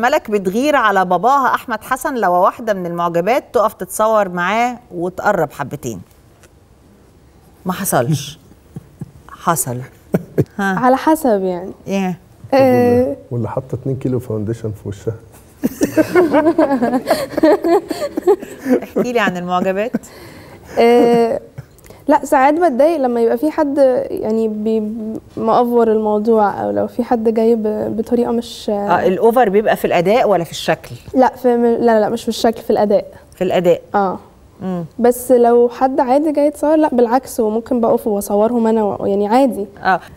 ملك بتغير على باباها احمد حسن لو واحده من المعجبات تقف تتصور معاه وتقرب حبتين ما حصلش حصل على حسب يعني ايه آه، واللي حاطه 2 كيلو فاونديشن في وشها احكي لي عن المعجبات آه، لا ساعات بتضايق لما يبقى في حد يعني بي- مأفور الموضوع او لو في حد جاي ب- بطريقه مش اه الاوفر بيبقى في الاداء ولا في الشكل لا في لا لا مش في الشكل في الاداء في الاداء اه امم بس لو حد عادي جاي يتصور لا بالعكس وممكن بقف واصورهم انا و- يعني عادي اه